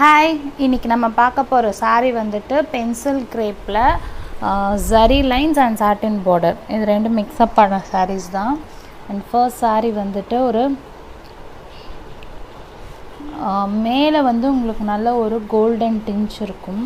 hi இன்னைக்கு நம்ம பார்க்க போகிற saree வந்துட்டு பென்சில் கிரேப்பில் zari lines and satin border இது ரெண்டு மிக்ஸ்அப் பண்ண sarees தான் அண்ட் ஃபர்ஸ்ட் saree வந்துட்டு ஒரு மேலே வந்து உங்களுக்கு நல்ல ஒரு கோல்டன் டிஞ்ச் இருக்கும்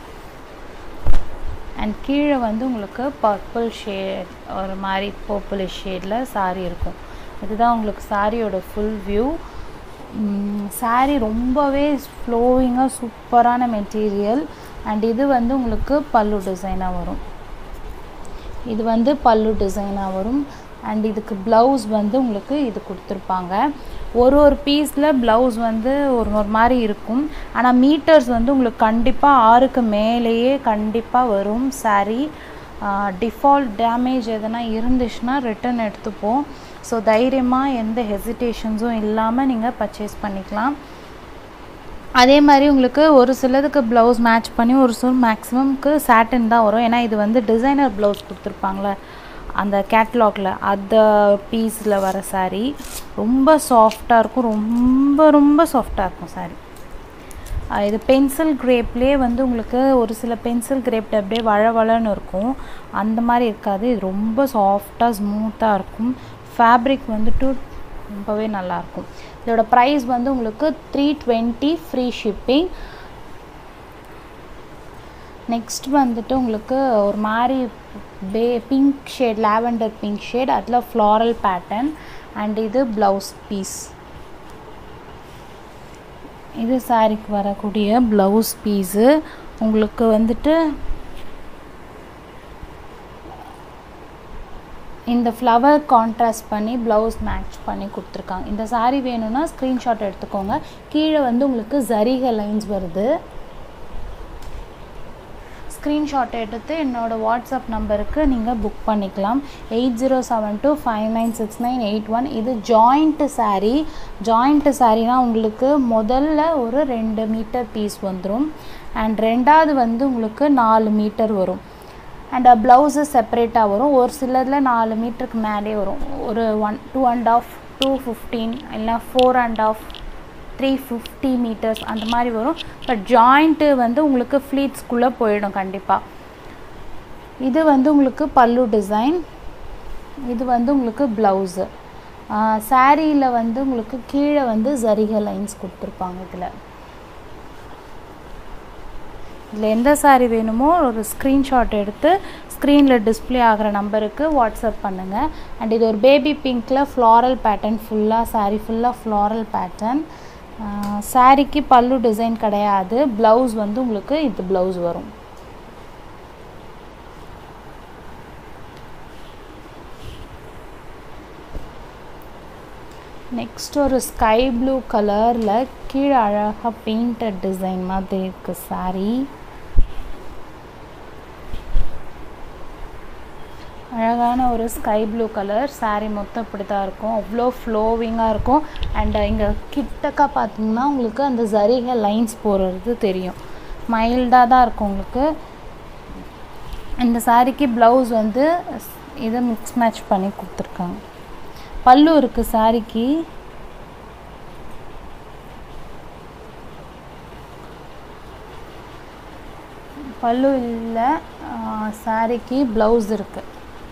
அண்ட் கீழே வந்து உங்களுக்கு பர்பிள் ஷேட் ஒரு மாதிரி பர்பிள் ஷேடில் saree இருக்கும் இதுதான் உங்களுக்கு சாரியோட ஃபுல் வியூ saree ரொம்பவே ஃப்ளோவிங்காக சூப்பரான மெட்டீரியல் அண்ட் இது வந்து உங்களுக்கு பல்லு டிசைனாக வரும் இது வந்து பல்லு டிசைனாக வரும் அண்ட் இதுக்கு ப்ளவுஸ் வந்து உங்களுக்கு இது கொடுத்துருப்பாங்க ஒரு ஒரு பீஸில் ப்ளவுஸ் வந்து ஒரு ஒரு மாதிரி இருக்கும் ஆனால் மீட்டர்ஸ் வந்து உங்களுக்கு கண்டிப்பாக ஆறுக்கு மேலேயே கண்டிப்பாக வரும் saree டிஃபால்ட் டேமேஜ் எதனா இருந்துச்சுன்னா ரிட்டன் எடுத்துப்போம் ஸோ தைரியமாக எந்த ஹெசிடேஷன்ஸும் இல்லாமல் நீங்கள் பர்ச்சேஸ் பண்ணிக்கலாம் அதே மாதிரி உங்களுக்கு ஒரு சிலதுக்கு ப்ளவுஸ் மேட்ச் பண்ணி ஒரு சில மேக்ஸிமம்க்கு சாட்டின் தான் வரும் ஏன்னா இது வந்து டிசைனர் ப்ளவுஸ் கொடுத்துருப்பாங்களே அந்த கேட்லாகில் அந்த பீஸில் வர saree ரொம்ப சாஃப்டாக இருக்கும் ரொம்ப ரொம்ப சாஃப்டாக இருக்கும் saree இது பென்சில் கிரேப்லேயே வந்து உங்களுக்கு ஒரு சில பென்சில் கிரேப்ட் அப்படியே வழவழன்னு இருக்கும் அந்த மாதிரி இருக்காது இது ரொம்ப சாஃப்டாக ஸ்மூத்தாக இருக்கும் ஃபேப்ரிக் வந்துட்டு ரொம்பவே நல்லாயிருக்கும் இதோட ப்ரைஸ் வந்து உங்களுக்கு three twenty free shipping next வந்துட்டு உங்களுக்கு ஒரு மாதிரி pay pink shade lavender pink shade அதில் ஃப்ளாரல் பேட்டர்ன் அண்ட் இது ப்ளவுஸ் பீஸ் இது சாரிக்கு வரக்கூடிய ப்ளவுஸ் பீஸு உங்களுக்கு வந்துட்டு இந்த ஃப்ளவர் கான்ட்ராஸ்ட் பண்ணி ப்ளவுஸ் மேட்ச் பண்ணி கொடுத்துருக்காங்க இந்த சாரீ வேணும்னா ஸ்க்ரீன்ஷாட் எடுத்துக்கோங்க கீழே வந்து உங்களுக்கு ஜரிக லைன்ஸ் வருது ஸ்க்ரீன்ஷாட் எடுத்து என்னோடய வாட்ஸ்அப் நம்பருக்கு நீங்கள் புக் பண்ணிக்கலாம் eight zero seven two five nine six nine eight one இது ஜாயிண்ட்டு சாரீ ஜாயிண்ட்டு சாரீனா உங்களுக்கு முதல்ல ஒரு ரெண்டு மீட்டர் பீஸ் வந்துடும் அண்ட் ரெண்டாவது வந்து உங்களுக்கு நாலு மீட்டர் வரும் அண்ட் ப்ளவுஸு செப்பரேட்டாக வரும் ஒரு சிலதில் நாலு மீட்டருக்கு மேலே வரும் ஒரு one two and half two fifteen இல்லை four and half three fifty metres அந்த மாதிரி வரும் பட் ஜாயிண்ட்டு வந்து உங்களுக்கு ஃப்ளீட்ஸ்குள்ளே போயிடும் கண்டிப்பாக இது வந்து உங்களுக்கு பல்லு டிசைன் இது வந்து உங்களுக்கு ப்ளவுஸு சாரியில் வந்து உங்களுக்கு கீழே வந்து ஜரிக லைன்ஸ் கொடுத்துருப்பாங்க இதில் இதில் எந்த சாரீ வேணுமோ ஒரு ஸ்க்ரீன்ஷாட் எடுத்து ஸ்க்ரீனில் டிஸ்பிளே ஆகிற நம்பருக்கு வாட்ஸ்அப் பண்ணுங்கள் அண்ட் இது ஒரு பேபி பிங்க்கில் ஃப்ளாரல் பேட்டர்ன் ஃபுல்லாக சாரீ ஃபுல்லாக ஃப்ளாரல் பேட்டர்ன் சாரீக்கு பல்லு டிசைன் கிடையாது ப்ளவுஸ் வந்து உங்களுக்கு இது ப்ளவுஸ் வரும் நெக்ஸ்ட் ஒரு ஸ்கை ப்ளூ கலரில் கீழே அழகாக பெயிண்டட் டிசைன் மாதிரி இருக்குது சாரீ அழகான ஒரு ஸ்கை ப்ளூ கலர் சாரீ மொத்தம் இப்படி தான் இருக்கும் அவ்வளோ ஃப்ளோவிங்காக இருக்கும் அண்ட் இங்கே கிட்டக்கா பார்த்தீங்கன்னா உங்களுக்கு அந்த ஜரிக லைன்ஸ் போடுறது தெரியும் மைல்டாக தான் இருக்கும் உங்களுக்கு இந்த சாரீக்கு ப்ளவுஸ் வந்து இதை மிக்ஸ் மேட்ச் பண்ணி கொடுத்துருக்காங்க பல்லு இருக்குது சாரிக்கு பல்லு இல்லை சாரிக்கு ப்ளவுஸ் இருக்குது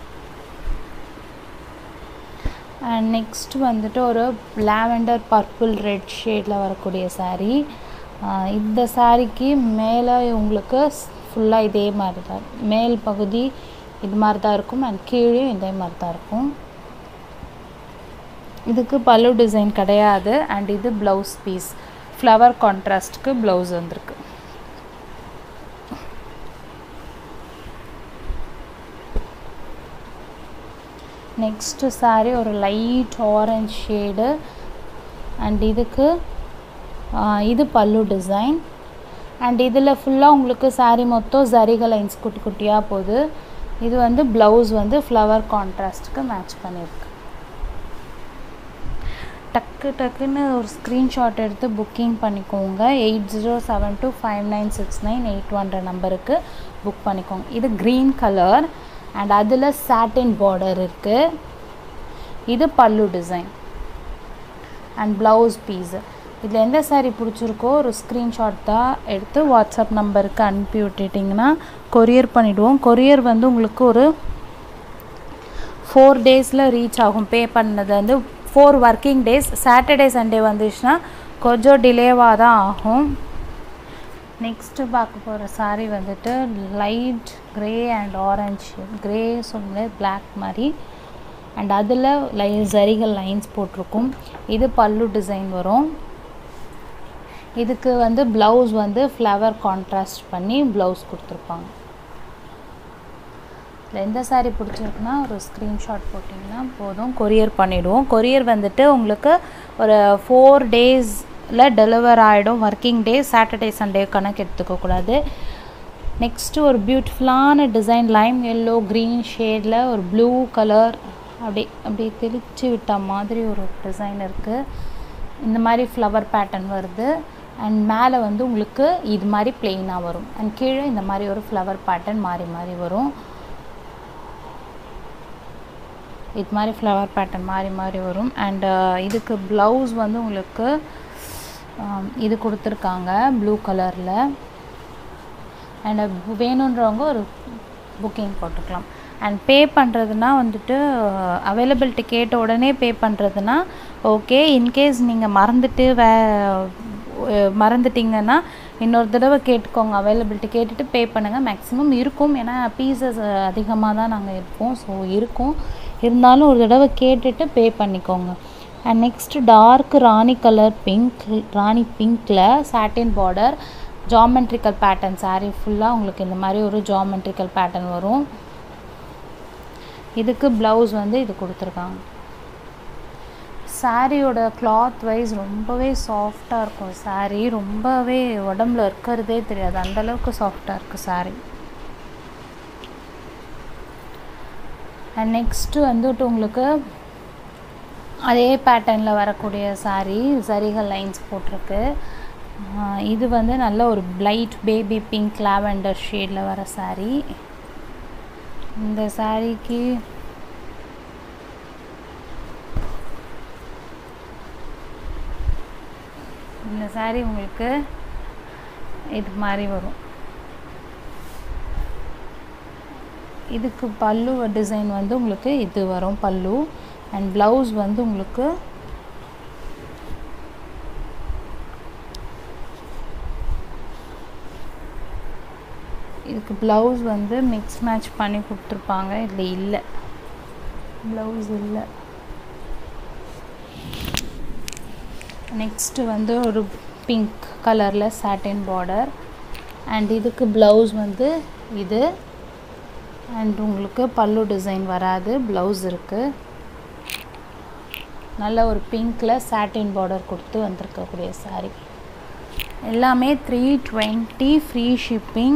அண்ட் நெக்ஸ்ட் வந்துட்டு ஒரு லாவெண்டர் பர்பிள் ரெட் ஷேடில் வரக்கூடிய சாரீ இந்த சாரிக்கு மேலே உங்களுக்கு ஃபுல்லாக இதே மாதிரி தான் மேல் பகுதி இது மாதிரி தான் இருக்கும் அண்ட் கீழே இதே மாதிரி தான் இருக்கும் இதுக்கு பல்லு டிசைன் கிடையாது அண்ட் இது ப்ளவுஸ் பீஸ் ஃப்ளவர் கான்ட்ராஸ்ட்க்கு ப்ளவுஸ் வந்திருக்கு நெக்ஸ்ட்டு சாரீ ஒரு லைட் ஆரஞ்ச் ஷேடு அண்ட் இதுக்கு இது பல்லு டிசைன் அண்ட் இதில் ஃபுல்லாக உங்களுக்கு சாரீ மொத்தம் ஜரிக லைன்ஸ் குட்டி குட்டியாக போகுது இது வந்து ப்ளவுஸ் வந்து ஃப்ளவர் கான்ட்ராஸ்ட்டுக்கு மேட்ச் பண்ணியிருக்கு டக்கு டக்குன்னு ஒரு ஸ்க்ரீன்ஷாட் எடுத்து புக்கிங் பண்ணிக்கோங்க eight zero seven two five nine six nine eight ஒன்ற நம்பருக்கு புக் பண்ணிக்கோங்க இது க்ரீன் கலர் அண்ட் அதில் சாட்டின் பார்டர் இருக்குது இது pallu design and blouse piece இதில் எந்த saree பிடிச்சிருக்கோ ஒரு ஸ்க்ரீன்ஷாட் தான் எடுத்து வாட்ஸ்அப் நம்பருக்கு அனுப்பி விட்டுட்டிங்கன்னா கொரியர் பண்ணிவிடுவோம் கொரியர் வந்து உங்களுக்கு ஒரு ஃபோர் டேஸில் ரீச் ஆகும் பே பண்ணது வந்து four working days Saturday Sunday வந்துச்சுன்னா கொஞ்சம் டிலேவாக தான் ஆகும் நெக்ஸ்ட்டு பார்க்க போகிற saree வந்துட்டு light grey and orange grey சொல்ல பிளாக் மாதிரி அண்ட் அதில் லை ஜரிகள் லைன்ஸ் போட்டிருக்கும் இது பல்லு டிசைன் வரும் இதுக்கு வந்து ப்ளவுஸ் வந்து ஃப்ளவர் கான்ட்ராஸ்ட் பண்ணி ப்ளவுஸ் கொடுத்துருப்பாங்க இதில் எந்த saree பிடிச்சிருக்குன்னா ஒரு ஸ்க்ரீன்ஷாட் போட்டிங்கன்னா போதும் கொரியர் பண்ணிவிடுவோம் கொரியர் வந்துட்டு உங்களுக்கு ஒரு ஃபோர் டேஸில் டெலிவர் ஆகிடும் ஒர்க்கிங் டே சாட்டர்டே சண்டே கணக்கு எடுத்துக்கக்கூடாது நெக்ஸ்ட்டு ஒரு பியூட்டிஃபுல்லான டிசைன் லைம் எல்லோ க்ரீன் ஷேடில் ஒரு ப்ளூ கலர் அப்படி அப்படி தெளித்து விட்ட மாதிரி ஒரு டிசைன் இருக்குது இந்த மாதிரி ஃப்ளவர் பேட்டர்ன் வருது அண்ட் மேலே வந்து உங்களுக்கு இது மாதிரி பிளெயினாக வரும் அண்ட் கீழே இந்த மாதிரி ஒரு ஃப்ளவர் பேட்டர்ன் மாறி மாறி வரும் இது மாதிரி ஃப்ளவர் பேட்டர்ன் மாறி மாறி வரும் அண்ட் இதுக்கு ப்ளவுஸ் வந்து உங்களுக்கு ஆம், இது கொடுத்துருக்காங்க ப்ளூ கலரில் அண்ட் வேணுன்றவங்க ஒரு புக்கிங் போட்டுக்கலாம் அண்ட் பே பண்ணுறதுனா வந்துட்டு அவைலபிலிட்டி கேட்ட உடனே பே பண்ணுறதுனா ஓகே இன்கேஸ் நீங்கள் மறந்துட்டு வே அஹ் மறந்துட்டீங்கன்னா இன்னொரு தடவை கேட்டுக்கோங்க அவைலபிலிட்டி கேட்டுட்டு பே பண்ணுங்கள் மேக்ஸிமம் இருக்கும் ஏன்னா பீசஸ் அதிகமாக தான் நாங்கள் இருப்போம் ஸோ இருக்கும் இருந்தாலும் ஒரு தடவை கேட்டுட்டு பே பண்ணிக்கோங்க and next dark Rani colour pink Rani பிங்க்கில் satin border geometrical pattern saree ஃபுல்லாக உங்களுக்கு இந்த மாதிரி ஒரு ஜாமெட்ரிக்கல் பேட்டர்ன் வரும் இதுக்கு ப்ளவுஸ் வந்து இது கொடுத்துருக்காங்க சாரியோட கிளாத் வைஸ் ரொம்பவே சாஃப்டாக இருக்கும் saree ரொம்பவே உடம்புல இருக்கிறதே தெரியாது அந்தளவுக்கு சாஃப்டாக இருக்குது saree அண்ட் நெக்ஸ்ட்டு வந்துட்டு உங்களுக்கு அதே பேட்டர்னில் வரக்கூடிய saree சரிகள் லைன்ஸ் போட்டிருக்கு ஆஹ் இது வந்து நல்ல ஒரு பிளைட் பேபி பிங்க் லாவெண்டர் ஷேடில் வர saree இந்த சாரீக்கு இந்த saree உங்களுக்கு இது மாதிரி வரும் இதுக்கு பல்லு டிசைன் வந்து உங்களுக்கு இது வரும் பல்லு அண்ட் ப்ளவுஸ் வந்து உங்களுக்கு இதுக்கு ப்ளவுஸ் வந்து மிக்ஸ் மேட்ச் பண்ணி கொடுத்துருப்பாங்க இதில் இல்லை ப்ளவுஸ் இல்லை நெக்ஸ்ட்டு வந்து ஒரு பிங்க் கலரில் சாட்டின் பார்டர் அண்ட் இதுக்கு ப்ளவுஸ் வந்து இது அண்ட் உங்களுக்கு பல்லு டிசைன் வராது ப்ளவுஸ் இருக்குது நல்ல ஒரு பிங்க்கில் சாட்டின் பார்டர் கொடுத்து வந்திருக்கக்கூடிய saree எல்லாமே three twenty free shipping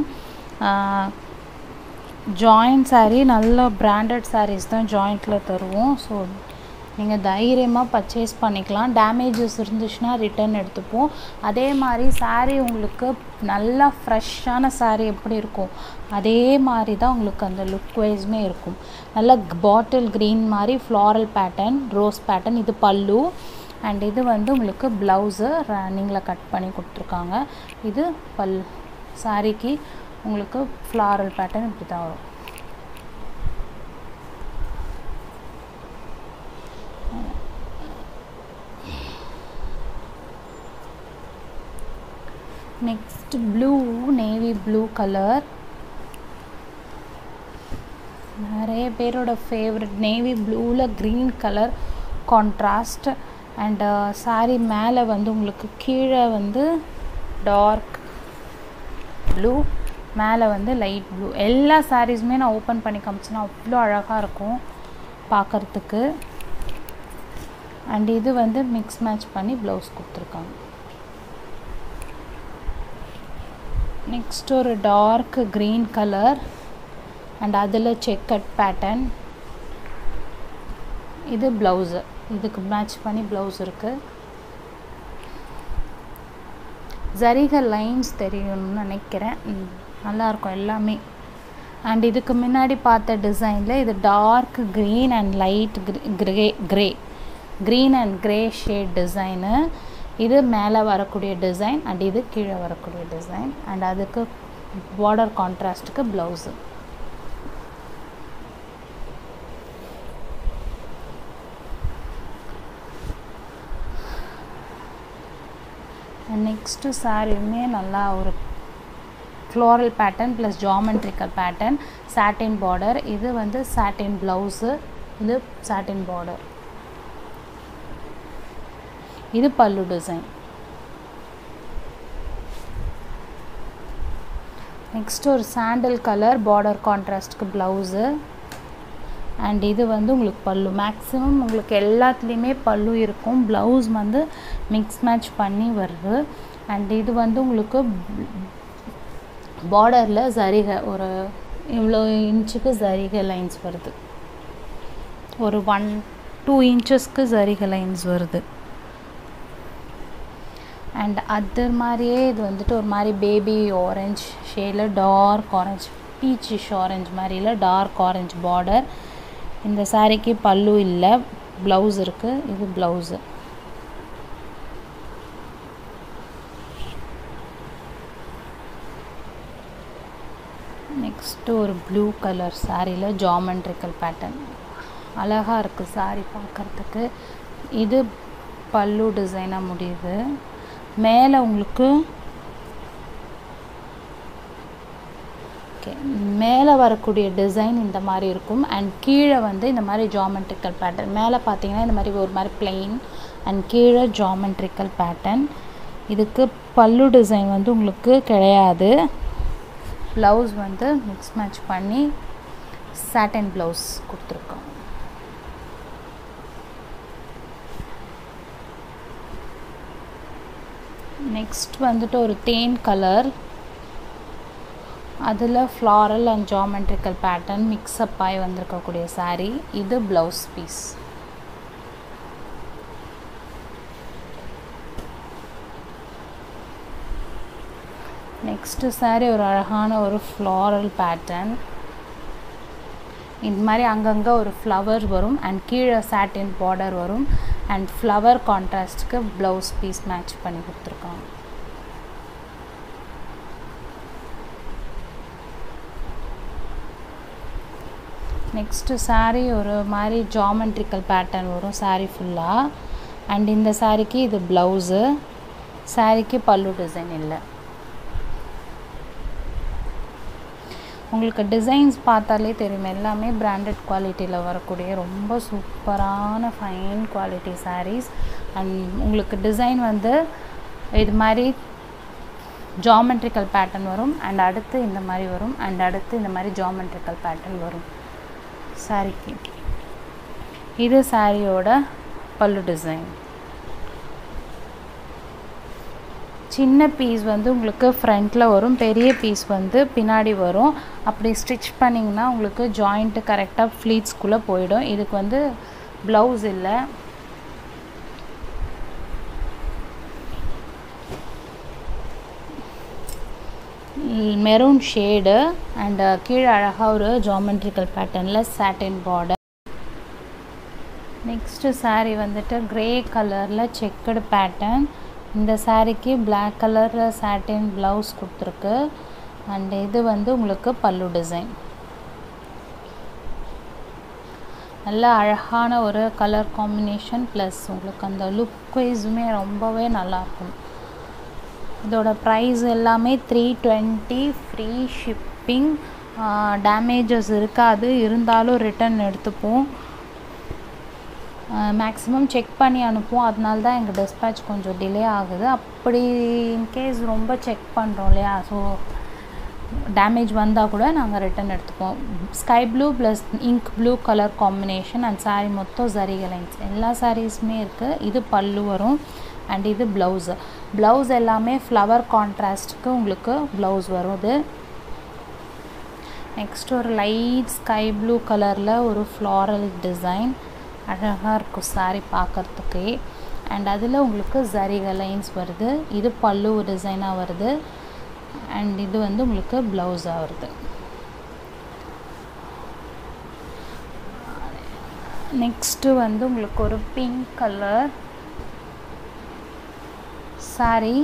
joint saree நல்ல பிராண்டட் sarees தான் ஜாயிண்ட்டில் தருவோம் ஸோ நீங்கள் தைரியமாக பர்ச்சேஸ் பண்ணிக்கலாம் டேமேஜஸ் இருந்துச்சுன்னா ரிட்டர்ன் எடுத்துப்போம் அதே மாதிரி saree உங்களுக்கு நல்லா ஃப்ரெஷ்ஷான saree எப்படி இருக்கும் அதே மாதிரி தான் உங்களுக்கு அந்த லுக் வைஸ்மே இருக்கும் நல்ல பாட்டில் க்ரீன் மாதிரி ஃப்ளாரல் பேட்டர்ன் ரோஸ் பேட்டர்ன் இது பல்லு அண்ட் இது வந்து உங்களுக்கு ப்ளவுஸு ரன்னிங்கில் கட் பண்ணி கொடுத்துருக்காங்க இது பல் சாரிக்கு உங்களுக்கு ஃப்ளாரல் பேட்டர்ன் இப்படி தான் வரும் next blue navy blue colour நிறைய பேரோட ஃபேவரட் நேவி ப்ளூவில் green colour contrast and saree மேலே வந்து உங்களுக்கு கீழே வந்து டார்க் ப்ளூ மேலே வந்து லைட் ப்ளூ எல்லா சாரீஸுமே நான் ஓப்பன் பண்ணி காமிச்சேன்னா அவ்வளோ அழகாக இருக்கும் பார்க்குறதுக்கு அண்ட் இது வந்து மிக்ஸ் மேட்ச் பண்ணி ப்ளவுஸ் கொடுத்துருக்காங்க நெக்ஸ்ட் ஒரு டார்க் க்ரீன் கலர் அண்ட் அதில் செக்கட் பேட்டர்ன் இது ப்ளவுஸு இதுக்கு மேட்ச் பண்ணி ப்ளவுஸ் இருக்குது ஜரிக லைன்ஸ் தெரியும்னு நினைக்கிறேன் ம், நல்லாயிருக்கும் எல்லாமே அண்ட் இதுக்கு முன்னாடி பார்த்த டிசைனில் இது dark green and light grey grey green and grey shade design இது மேலே வரக்கூடிய டிசைன் அண்ட் இது கீழே வரக்கூடிய டிசைன் அண்ட் அதுக்கு பார்டர் கான்ட்ராஸ்ட்டுக்கு ப்ளவுஸு நெக்ஸ்ட்டு சாரியுமே நல்லா ஒரு floral pattern plus geometrical pattern satin border இது வந்து சாட்டின் ப்ளவுஸு இது சாட்டின் பார்டர் இது பல்லு டிசைன் நெக்ஸ்ட் ஒரு சாண்டல் கலர் பார்டர் கான்ட்ராஸ்ட்க்கு ப்ளவுஸு அண்ட் இது வந்து உங்களுக்கு பல்லு மேக்ஸிமம் உங்களுக்கு எல்லாத்துலேயுமே பல்லு இருக்கும் ப்ளவுஸ் வந்து மிக்ஸ் மேட்ச் பண்ணி வருது அண்ட் இது வந்து உங்களுக்கு பார்டரில் சரிகை ஒரு இவ்வளோ இன்ச்சுக்கு சரிகை லைன்ஸ் வருது ஒரு ஒன் டூ இன்ச்சஸ்க்கு சரிகை லைன்ஸ் வருது அண்ட் அது மாதிரியே இது வந்துட்டு ஒரு மாதிரி பேபி ஆரஞ்ச் ஷேடில் டார்க் ஆரஞ்ச் பீச்சிஷ் ஆரஞ்ச் மாதிரியில் டார்க் ஆரஞ்ச் பார்டர் இந்த சாரீக்கு பல்லு இல்லை ப்ளவுஸ் இருக்குது இது ப்ளவுஸு நெக்ஸ்ட்டு ஒரு ப்ளூ கலர் சாரியில் ஜாமெண்ட்ரிக்கல் பேட்டர்ன் அழகாக இருக்குது சாரீ பார்க்குறதுக்கு இது பல்லு டிசைனாக முடியுது மேலே உங்களுக்கு ஓகே மேலே வரக்கூடிய டிசைன் இந்த மாதிரி இருக்கும் அண்ட் கீழே வந்து இந்த மாதிரி ஜாமெண்ட்ரிக்கல் பேட்டர்ன் மேலே பார்த்தீங்கன்னா இந்த மாதிரி ஒரு மாதிரி பிளெயின் அண்ட் கீழே ஜாமெண்ட்ரிக்கல் பேட்டர்ன் இதுக்கு பல்லு டிசைன் வந்து உங்களுக்கு கிடையாது ப்ளவுஸ் வந்து மிக்ஸ் மேட்ச் பண்ணி சாட்டன் ப்ளவுஸ் கொடுத்துருக்கோம் நெக்ஸ்ட் வந்துட்டு ஒரு தேன் கலர் அதில் floral and geometrical pattern mix up ஆகி வந்திருக்கக்கூடிய சாரீ இது ப்ளவுஸ் பீஸ் நெக்ஸ்ட்டு சாரீ ஒரு அழகான ஒரு ஃப்ளாரல் பேட்டர்ன் இந்த மாதிரி அங்கங்கே ஒரு ஃப்ளவர் வரும் அண்ட் கீழே சாட்டின் பார்டர் வரும் அண்ட் ஃப்ளவர் கான்ட்ராஸ்ட்டுக்கு ப்ளவுஸ் பீஸ் மேட்ச் பண்ணி கொடுத்துருக்காங்க நெக்ஸ்ட்டு சாரீ ஒரு மாதிரி ஜாமெண்ட்ரிக்கல் பேட்டர்ன் வரும் சாரீ ஃபுல்லாக அண்ட் இந்த சாரீக்கு இது ப்ளவுஸு சாரீக்கு பல்லு டிசைன் இல்லை உங்களுக்கு டிசைன்ஸ் பார்த்தாலே தெரியும் எல்லாமே பிராண்டட் குவாலிட்டியில் வரக்கூடிய ரொம்ப சூப்பரான ஃபைன் குவாலிட்டி சாரீஸ் அண்ட் உங்களுக்கு டிசைன் வந்து இது மாதிரி ஜாமெண்ட்ரிக்கல் பேட்டர்ன் வரும் அண்ட் அடுத்து இந்த மாதிரி வரும் அண்ட் அடுத்து இந்த மாதிரி ஜாமெண்ட்ரிக்கல் பேட்டர்ன் வரும் சாரிக்கு இது சாரியோட பல்லு டிசைன் சின்ன பீஸ் வந்து உங்களுக்கு ஃப்ரண்ட்டில் வரும் பெரிய பீஸ் வந்து பின்னாடி வரும் அப்படி ஸ்டிச் பண்ணிங்கன்னா உங்களுக்கு ஜாயிண்ட்டு கரெக்டாக ஃப்ளீட்ஸ்குள்ளே போயிடும் இதுக்கு வந்து ப்ளவுஸ் இல்லை மெரூன் ஷேடு அண்ட் கீழே அழகாக ஒரு ஜாமெண்ட்ரிக்கல் பேட்டர்னில் சாட்டின் பார்டர் நெக்ஸ்ட்டு சாரீ வந்துட்டு க்ரே கலரில் செக்குடு பேட்டர்ன் இந்த சாரீக்கு பிளாக் கலரில் சாட்டின் ப்ளவுஸ் கொடுத்துருக்கு அண்ட் இது வந்து உங்களுக்கு பல்லு டிசைன் நல்ல அழகான ஒரு கலர் காம்பினேஷன் ப்ளஸ் உங்களுக்கு அந்த லுக் வைஸுமே ரொம்பவே நல்லாயிருக்கும் இதோட ப்ரைஸ் எல்லாமே three twenty free shipping damages இருக்காது இருந்தாலும் ரிட்டன் எடுத்துப்போம் மேக்ஸிமம் செக் பண்ணி அனுப்புவோம் அதனால தான் எங்கள் டிஸ்பேச் கொஞ்சம் டிலே ஆகுது அப்படி இன்கேஸ் ரொம்ப செக் பண்ணுறோம் இல்லையா ஸோ டேமேஜ் வந்தால் கூட நாங்கள் ரிட்டன் எடுத்துப்போம் sky blue plus ink blue colour combination and saree மொத்தம் ஜரிகை லைன்ஸ் எல்லா சாரீஸுமே இருக்குது இது பல்லு வரும் அண்ட் இது ப்ளவுஸு ப்ளவுஸ் எல்லாமே ஃப்ளவர் கான்ட்ராஸ்ட்டுக்கு உங்களுக்கு ப்ளவுஸ் வரும் இது நெக்ஸ்ட் ஒரு லைட் ஸ்கை ப்ளூ கலரில் ஒரு ஃப்ளாரல் டிசைன் அழகாக இருக்கும் சாரீ பார்க்குறதுக்கே அண்ட் அதில் உங்களுக்கு ஜரிகை லைன்ஸ் வருது இது பல்லு டிசைனாக வருது அண்ட் இது வந்து உங்களுக்கு ப்ளவுஸாக வருது நெக்ஸ்ட்டு வந்து உங்களுக்கு ஒரு பிங்க் கலர் saree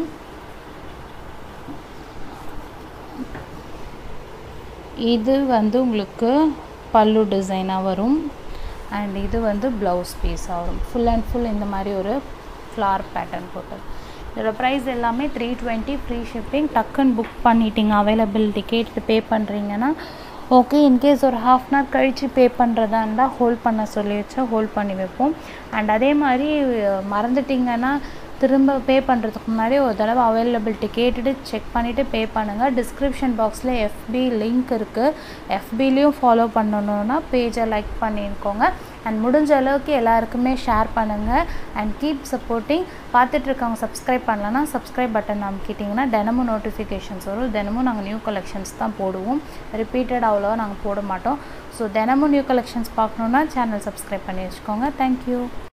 இது வந்து உங்களுக்கு பல்லு டிசைனாக வரும் அண்ட் இது வந்து ப்ளவுஸ் பீஸாக வரும் ஃபுல் அண்ட் ஃபுல் இந்த மாதிரி ஒரு ஃப்ளார் பேட்டர்ன் போட்டது இதோட ப்ரைஸ் எல்லாமே த்ரீ டுவெண்ட்டி ஃப்ரீ ஷிப்பிங் டக்குன்னு புக் பண்ணிட்டீங்க அவைலபிலிட்டி கேட்டு பே பண்ணுறீங்கன்னா ஓகே இன்கேஸ் ஒரு ஹாஃப் அன் ஹவர் கழித்து பே பண்ணுறதா இருந்தால் ஹோல்ட் பண்ண சொல்லி வச்சா ஹோல்ட் பண்ணி வைப்போம் அண்ட் அதே மாதிரி அஹ், மறந்துட்டிங்கன்னா திரும்ப பே பண்ணுறதுக்கு முன்னாடி ஒரு தடவை அவைலபிலிட்டி கேட்டுட்டு செக் பண்ணிவிட்டு பே பண்ணுங்கள் டிஸ்கிரிப்ஷன் பாக்ஸில் எஃபி லிங்க் இருக்குது எஃபிலையும் ஃபாலோ பண்ணணுன்னா பேஜை லைக் பண்ணிக்கோங்க அண்ட் முடிஞ்ச அளவுக்கு எல்லாருக்குமே ஷேர் பண்ணுங்கள் அண்ட் கீப் சப்போர்ட்டிங் பார்த்துட்டு இருக்கவங்க சப்ஸ்கிரைப் பண்ணலன்னா சப்ஸ்கிரைப் பட்டன் அமைக்கிட்டிங்கன்னா தினமும் நோட்டிஃபிகேஷன்ஸ் வரும் தினமும் நாங்கள் நியூ கலெக்ஷன்ஸ் தான் போடுவோம் ரிப்பீட்டட் அவ்வளோவா நாங்கள் போட மாட்டோம் ஸோ தினமும் நியூ கலெக்ஷன்ஸ் பார்க்கணுன்னா சேனல் சப்ஸ்கிரைப் பண்ணி வச்சுக்கோங்க தேங்க்யூ